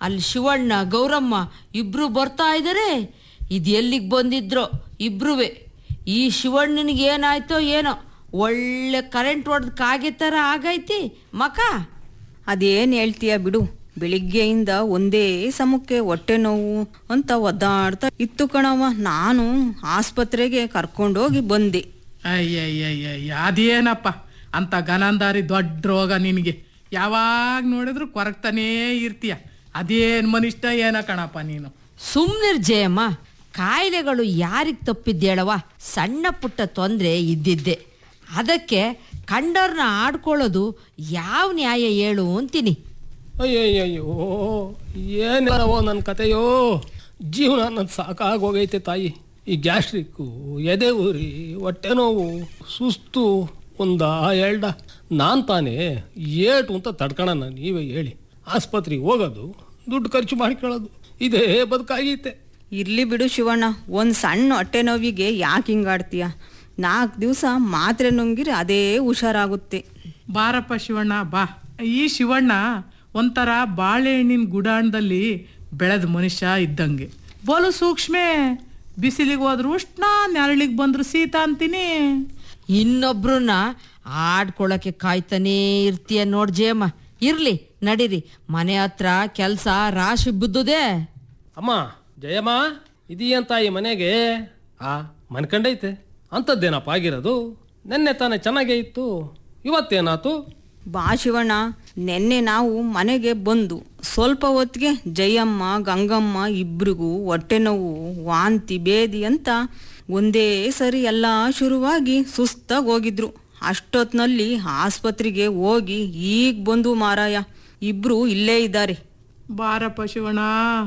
ಅಲ್ಲಿ ಶಿವಣ್ಣ ಗೌರಮ್ಮ ಇಬ್ರು ಬರ್ತಾ ಇದ್ದಾರೆ ಇದು ಎಲ್ಲಿಗೆ ಬಂದಿದ್ರೋ ಇಬ್ರುವೆ ಈ ಶಿವಣ್ಣನಿಗೆ ಏನಾಯ್ತೋ ಏನೋ ಒಳ್ಳೆ ಕರೆಂಟ್ ಹೊಡೆದ ಕಾಗೆ ಥರ ಆಗೈತಿ ಮಕ ಅದೇನ್ ಹೇಳ್ತೀಯ ಬಿಡು ಬೆಳಿಗ್ಗೆಯಿಂದ ಒಂದೇ ಸಮಕ್ಕೆ ಹೊಟ್ಟೆ ನೋವು ಅಂತ ಒದ್ದಾಡ್ತಾ ಇತ್ತು ಕಣವ ನಾನು ಆಸ್ಪತ್ರೆಗೆ ಕರ್ಕೊಂಡೋಗಿ ಬಂದೆ ಅಯ್ಯಯ್ಯಯ್ಯ ಅದೇನಪ್ಪ ಅಂತ ಗನಂದಾರಿ ದೊಡ್ಡ ರೋಗ ನಿನಗೆ ಯಾವಾಗ ನೋಡಿದ್ರು ಕೊರಗ್ತಾನೇ ಇರ್ತೀಯ ಅದೇನು ಮನಿಷ್ಠ ಏನ ಕಣಪ್ಪ ನೀನು ಸುಮ್ನಿರ್ ಜಯಮ್ಮ ಕಾಯಿಲೆಗಳು ಯಾರಿಗೆ ತಪ್ಪಿದ್ದೇಳವ ಸಣ್ಣ ಪುಟ್ಟ ತೊಂದರೆ ಇದ್ದಿದ್ದೆ ಅದಕ್ಕೆ ಕಂಡವ್ರನ್ನ ಆಡ್ಕೊಳ್ಳೋದು ಯಾವ ನ್ಯಾಯ ಹೇಳು ಅಂತೀನಿ ಅಯ್ಯಯ್ಯಯ್ಯೋ ಏನವೋ ನನ್ನ ಕತೆಯೋ ಜೀವನ ನನ್ನ ಸಾಕಾಗೋಗೈತೆ ತಾಯಿ ಈ ಗ್ಯಾಸ್ಟ್ರಿಕ್ಕು ಎದೆ ಉರಿ ಹೊಟ್ಟೆ ನೋವು ಸುಸ್ತು ಒಂದ ಎರಡ ನಾನು ತಾನೇ ಏಟು ಅಂತ ತಡ್ಕೊಳಣ ನೀವೇ ಹೇಳಿ ಆಸ್ಪತ್ರೆಗೆ ಹೋಗೋದು ದುಡ್ಡು ಖರ್ಚು ಮಾಡ್ಕೊಳ್ಳೋದು ಇದೇ ಬದುಕಾಗೈತೆ ಇರ್ಲಿ ಬಿಡು ಶಿವಣ್ಣ ಒಂದ್ ಸಣ್ಣ ಹೊಟ್ಟೆ ನೋವಿಗೆ ಯಾಕೆ ಹಿಂಗಾಡ್ತೀಯ ನಾಲ್ಕು ದಿವಸ ಮಾತ್ರೆ ನುಂಗಿರಿ ಅದೇ ಹುಷಾರಾಗುತ್ತೆ ಬಾರಪ್ಪ ಶಿವಣ್ಣ ಬಾ ಈ ಶಿವಣ್ಣ ಒಂಥರ ಬಾಳೆಹಣ್ಣಿನ ಗುಡಾಣದಲ್ಲಿ ಬೆಳೆದ ಮನುಷ್ಯ ಇದ್ದಂಗೆ ಬೋಲು ಸೂಕ್ಷ್ಮೆ ಬಿಸಿಲಿಗೆ ಹೋದ್ರು ಉಷ್ಣ ನೆರಳಿಗೆ ಬಂದ್ರು ಶೀತ ಅಂತೀನಿ ಇನ್ನೊಬ್ರನ್ನ ಆಡ್ಕೊಳಕ್ಕೆ ಕಾಯ್ತಾನೇ ಇರ್ತೀಯ ನೋಡ್ ಜಯಮ್ಮ ಇರ್ಲಿ ನಡೀರಿ ಮನೆ ಹತ್ರ ಕೆಲಸ ರಾಶಿ ಬಿದ್ದುದೇ ಅಮ್ಮ ಜಯಮ್ಮ ಇದೆಯಂತ ಈ ಮನೆಗೆ ಆ ಮನ್ಕಂಡೈತೆ ಅಂಥದ್ದೇನಪ್ಪ ಆಗಿರೋದು ನೆನ್ನೆ ತಾನೇ ಚೆನ್ನಾಗೇ ಇತ್ತು ಇವತ್ತೇನಾತು ಬಾ ಶಿವಣ್ಣ ನೆನ್ನೆ ನಾವು ಮನೆಗೆ ಬಂದು ಸ್ವಲ್ಪ ಹೊತ್ತಿಗೆ ಜಯಮ್ಮ ಗಂಗಮ್ಮ ಇಬ್ರಿಗೂ ಹೊಟ್ಟೆ ನೋವು ವಾಂತಿ ಬೇದಿ ಅಂತ ಒಂದೇ ಸರಿ ಎಲ್ಲ ಶುರುವಾಗಿ ಸುಸ್ತಾಗಿ ಹೋಗಿದ್ರು ಅಷ್ಟೊತ್ನಲ್ಲಿ ಆಸ್ಪತ್ರೆಗೆ ಹೋಗಿ ಈಗ ಬಂದು ಮಾರಾಯ ಇಬ್ರು ಇಲ್ಲೇ ಇದ್ದಾರೆ ಬಾರಪ್ಪ ಶಿವಣ್ಣ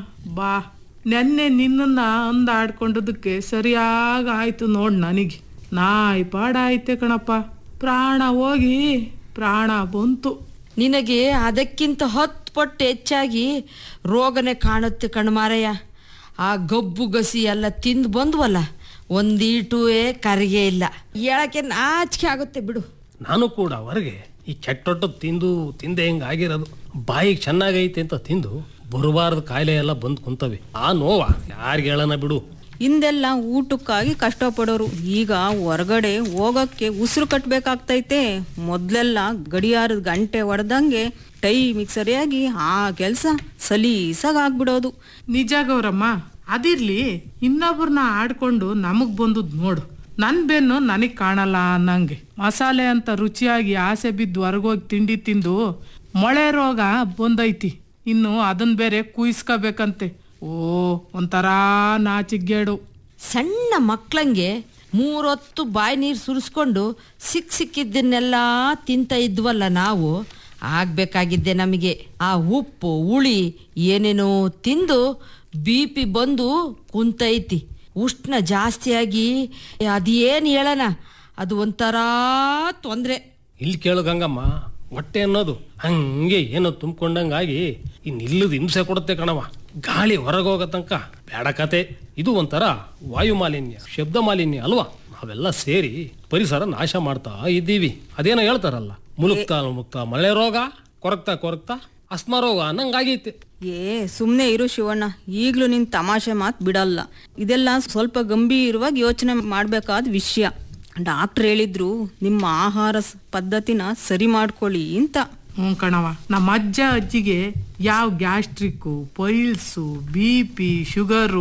ಬಾ ನೆನ್ನೆ ನಿನ್ನನ್ನ ಅಂದಾಡ್ಕೊಂಡದಕ್ಕೆ ಸರಿಯಾಗಿ ಆಯ್ತು ನೋಡ್ ನನಗೆ ನಾಯಿ ಪಾಡ ಐತೆ ಕಣಪ್ಪ ಪ್ರಾಣ ಹೋಗಿ ಪ್ರಾಣ ಬಂತು ನಿನಗೆ ಅದಕ್ಕಿಂತ ಹತ್ತು ಪಟ್ಟು ಹೆಚ್ಚಾಗಿ ರೋಗನೇ ಕಾಣುತ್ತೆ ಕಣ್ಮಾರಯ್ಯ ಆ ಗಬ್ಬು ಗಸಿ ಎಲ್ಲ ತಿಂದು ಬಂದ್ವಲ್ಲ ಒಂದೀಟುವೆ ಕರಿಗೆ ಇಲ್ಲ ಹೇಳಕ್ಕೆ ನಾಚಿಕೆ ಆಗುತ್ತೆ ಬಿಡು ನಾನು ಕೂಡ ಹೊರಗೆ ಈ ಕೆಟ್ಟೊಟ್ಟು ತಿಂದು ತಿಂದೆ ಹಿಂಗೆ ಆಗಿರೋದು ಬಾಯಿಗೆ ಚೆನ್ನಾಗೈತೆ ಅಂತ ತಿಂದು ಬರಬಾರ್ದು ಕಾಯಿಲೆ ಎಲ್ಲ ಬಂದು ಕುಂತವೆ ಆ ನೋವ ಯಾರಿಗೆ ಹೇಳೋಣ ಬಿಡು ಹಿಂದೆಲ್ಲ ಊಟಕ್ಕಾಗಿ ಕಷ್ಟಪಡೋರು ಈಗ ಹೊರಗಡೆ ಹೋಗಕ್ಕೆ ಉಸಿರು ಕಟ್ಟಬೇಕಾಗ್ತೈತೆ ಮೊದಲೆಲ್ಲ ಗಡಿಯಾರದ ಗಂಟೆ ಹೊಡೆದಂಗೆ ಟೈಮಿಗೆ ಸರಿಯಾಗಿ ಆ ಕೆಲಸ ಸಲೀಸಾಗಿ ಆಗ್ಬಿಡೋದು ನಿಜ ಗೌರಮ್ಮ ಅದಿರ್ಲಿ ಇನ್ನೊಬ್ರನ್ನ ಆಡ್ಕೊಂಡು ನಮಗ್ ಬಂದದ್ ನೋಡು ನನ್ ಬೆನ್ನು ನನಗ್ ಕಾಣಲ್ಲ ಅನ್ನಂಗೆ ಮಸಾಲೆ ಅಂತ ರುಚಿಯಾಗಿ ಆಸೆ ಬಿದ್ದು ಹೊರಗೋಗಿ ತಿಂಡಿ ತಿಂದು ಮೊಳೆ ರೋಗ ಬಂದೈತಿ ಇನ್ನು ಅದನ್ ಬೇರೆ ಕುಯ್ಸ್ಕೋಬೇಕಂತೆ ಓ ಒಂಥರ ನಾಚಿಗೇಡು ಸಣ್ಣ ಮಕ್ಳಂಗೆ ಮೂರೊತ್ತು ಬಾಯಿ ನೀರು ಸುರಿಸ್ಕೊಂಡು ಸಿಕ್ ಸಿಕ್ಕಿದ್ದನ್ನೆಲ್ಲ ತಿಂತ ಇದ್ವಲ್ಲ ನಾವು ಆಗ್ಬೇಕಾಗಿದ್ದೆ ನಮಗೆ ಆ ಉಪ್ಪು ಹುಳಿ ಏನೇನೋ ತಿಂದು ಬಿ ಪಿ ಬಂದು ಕುಂತೈತಿ ಉಷ್ಣ ಜಾಸ್ತಿಯಾಗಿ ಅದೇನು ಹೇಳೋಣ ಅದು ಒಂಥರ ತೊಂದರೆ ಇಲ್ಲಿ ಕೇಳು ಗಂಗಮ್ಮ ಹೊಟ್ಟೆ ಅನ್ನೋದು ಹಂಗೆ ಏನೋ ತುಂಬಿಕೊಂಡಂಗಾಗಿ ಇನ್ನು ಇಲ್ಲದ ಹಿಂಸೆ ಕೊಡುತ್ತೆ ಕಣವ ಗಾಳಿ ಹೊರಗೆ ಹೋಗೋ ತನಕ ಬೇಡ ಕತೆ ಇದು ಒಂಥರ ವಾಯು ಮಾಲಿನ್ಯ ಶಬ್ದ ಮಾಲಿನ್ಯ ಅಲ್ವಾ ನಾವೆಲ್ಲ ಸೇರಿ ಪರಿಸರ ನಾಶ ಮಾಡ್ತಾ ಇದ್ದೀವಿ ಅದೇನೋ ಹೇಳ್ತಾರಲ್ಲ ಮುಲುಕ್ತಾ ಮುಕ್ತ ಮಳೆ ರೋಗ ಕೊರಗ್ತಾ ಕೊರಗ್ತಾ ಅಸ್ಮ ರೋಗ ಅನ್ನಂಗಾಗೈತೆ ಏ ಸುಮ್ಮನೆ ಇರು ಶಿವಣ್ಣ ಈಗಲೂ ನಿನ್ ತಮಾಷೆ ಮಾತು ಬಿಡಲ್ಲ ಇದೆಲ್ಲ ಸ್ವಲ್ಪ ಗಂಭೀರವಾಗಿ ಯೋಚನೆ ಮಾಡಬೇಕಾದ ವಿಷಯ ಡಾಕ್ಟ್ರ್ ಹೇಳಿದ್ರು ನಿಮ್ಮ ಆಹಾರ ಸ್- ಪದ್ಧತಿನ ಸರಿ ಮಾಡ್ಕೊಳ್ಳಿ ಅಂತ ಹ್ಞೂ ಕಣವ ನಮ್ಮ ಅಜ್ಜ ಅಜ್ಜಿಗೆ ಯಾವ gastric piles B P sugar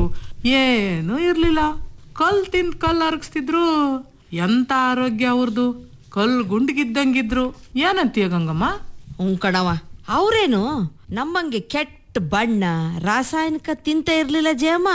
ಏನೂ ಇರಲಿಲ್ಲ ಕಲ್ ತಿಂದು ಕಲ್ಲು ಅರಗಿಸ್ತಿದ್ರು ಎಂತ ಆರೋಗ್ಯ ಅವ್ರದ್ದು ಕಲ್ಲು ಗುಂಡ್ಗಿದ್ದಂಗಿದ್ರು ಏನಂತೀಯ ಗಂಗಮ್ಮ ಹ್ಞೂ ಕಣವ ಅವರೇನು ನಮ್ಮಂಗೆ ಕೆಟ್ಟ ಬಣ್ಣ ರಾಸಾಯನಿಕ ತಿಂತ ಇರಲಿಲ್ಲ ಜಯಮ್ಮ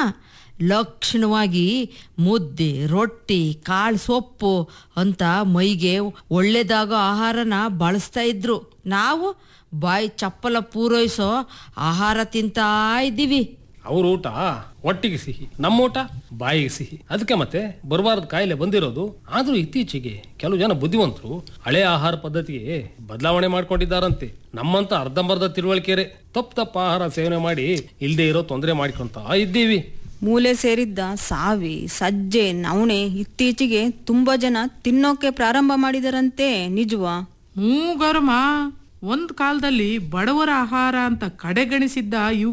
ಲಕ್ಷಣವಾಗಿ ಮುದ್ದೆ ರೊಟ್ಟಿ ಕಾಳು ಸೊಪ್ಪು ಅಂತ ಮೈಗೆ ಒಳ್ಳೇದಾಗೋ ಆಹಾರನ ಬಳಸ್ತಾ ಇದ್ರು ನಾವು ಬಾಯಿ ಚಪ್ಪಲ ಪೂರೈಸೋ ಆಹಾರ ತಿಂತಾ ಇದ್ದೀವಿ ಅವ್ರ ಊಟ ಒಟ್ಟಿಗೆ ಸಿಹಿ ನಮ್ಮ ಊಟ ಬಾಯಿಗೆ ಸಿಹಿ ಅದಕ್ಕೆ ಮತ್ತೆ ಬರಬಾರ್ದು ಕಾಯಿಲೆ ಬಂದಿರೋದು ಆದ್ರೂ ಇತ್ತೀಚೆಗೆ ಕೆಲವು ಜನ ಬುದ್ಧಿವಂತರು ಹಳೆ ಆಹಾರ ಪದ್ಧತಿಗೆ ಬದಲಾವಣೆ ಮಾಡ್ಕೊಂಡಿದ್ದಾರಂತೆ ನಮ್ಮಂತ ಅರ್ಧಂಬರ್ಧ ತಿಳುವಳಿಕೆರೆ ತಪ್ಪು ತಪ್ಪು ಆಹಾರ ಸೇವನೆ ಮಾಡಿ ಇಲ್ಲದೆ ಇರೋ ತೊಂದರೆ ಮಾಡ್ಕೊಂತ ಇದ್ದೀವಿ ಮೂಲೆ ಸೇರಿದ್ದ ಸಾವಿ ಸಜ್ಜೆ ನವಣೆ ಇತ್ತೀಚೆಗೆ ತುಂಬಾ ಜನ ತಿನ್ನೋಕೆ ಪ್ರಾರಂಭ ಮಾಡಿದರಂತೆ ನಿಜವಾ ಹ್ಞೂ ಗೌರಮ್ಮ ಒಂದು ಕಾಲದಲ್ಲಿ ಬಡವರ ಆಹಾರ ಅಂತ ಕಡೆಗಣಿಸಿದ್ದ ಇವು